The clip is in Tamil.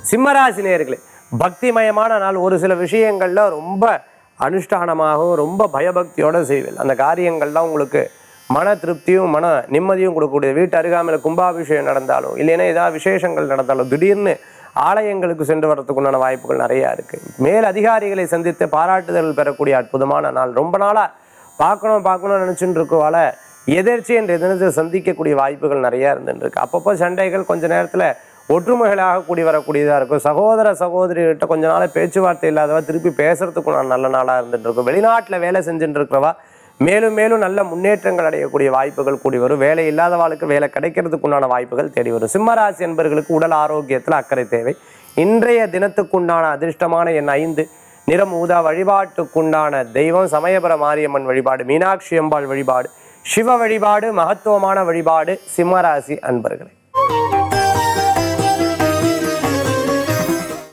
சிம்மராசி நேயர்களே பக்திமயமான நாள் ஒரு சில விஷயங்கள்ல ரொம்ப அனுஷ்டானமாகவும் ரொம்ப பயபக்தியோட செய்வேன் அந்த காரியங்கள்லாம் உங்களுக்கு மன திருப்தியும் மன நிம்மதியும் கொடுக்கக்கூடிய வீட்டு அருகாமையில் கும்பாபிஷேகம் நடந்தாலும் இல்லைன்னா ஏதாவது விசேஷங்கள் நடந்தாலும் திடீர்னு ஆலயங்களுக்கு சென்று வரதுக்கு உண்டான வாய்ப்புகள் நிறையா இருக்குது மேல் அதிகாரிகளை சந்தித்து பாராட்டுதல் பெறக்கூடிய அற்புதமான நாள் ரொம்ப நாளாக பார்க்கணும் பார்க்கணும்னு நினச்சிட்டு இருக்கவால எதிர்ச்சி என்ற தினத்தை சந்திக்கக்கூடிய வாய்ப்புகள் நிறையா இருந்துட்டு இருக்கு அப்பப்போ சண்டைகள் கொஞ்ச நேரத்தில் ஒற்றுமைகளாக கூடி வரக்கூடியதாக இருக்கும் சகோதர சகோதரிகிட்ட கொஞ்ச நாள் பேச்சுவார்த்தை இல்லாதவா திருப்பி பேசுறதுக்கு நான் நல்ல நாளாக இருந்துட்டு இருக்கும் வெளிநாட்டில் வேலை செஞ்சுட்டு இருக்கிறவா மேலும் மேலும் நல்ல முன்னேற்றங்கள் அடையக்கூடிய வாய்ப்புகள் கூடி வரும் வேலை இல்லாதவாளுக்கு வேலை கிடைக்கிறதுக்கு உண்டான வாய்ப்புகள் தேடி வரும் சிம்மராசி என்பவர்களுக்கு உடல் ஆரோக்கியத்தில் அக்கறை தேவை இன்றைய தினத்துக்குண்டான அதிர்ஷ்டமான எண் ஐந்து நிறம் ஊதா வழிபாட்டுக்குண்டான தெய்வம் சமயபுர மாரியம்மன் வழிபாடு மீனாட்சி அம்பாள் வழிபாடு சிவ வழிபாடு மகத்துவமான வழிபாடு சிம்மராசி அன்பர்களே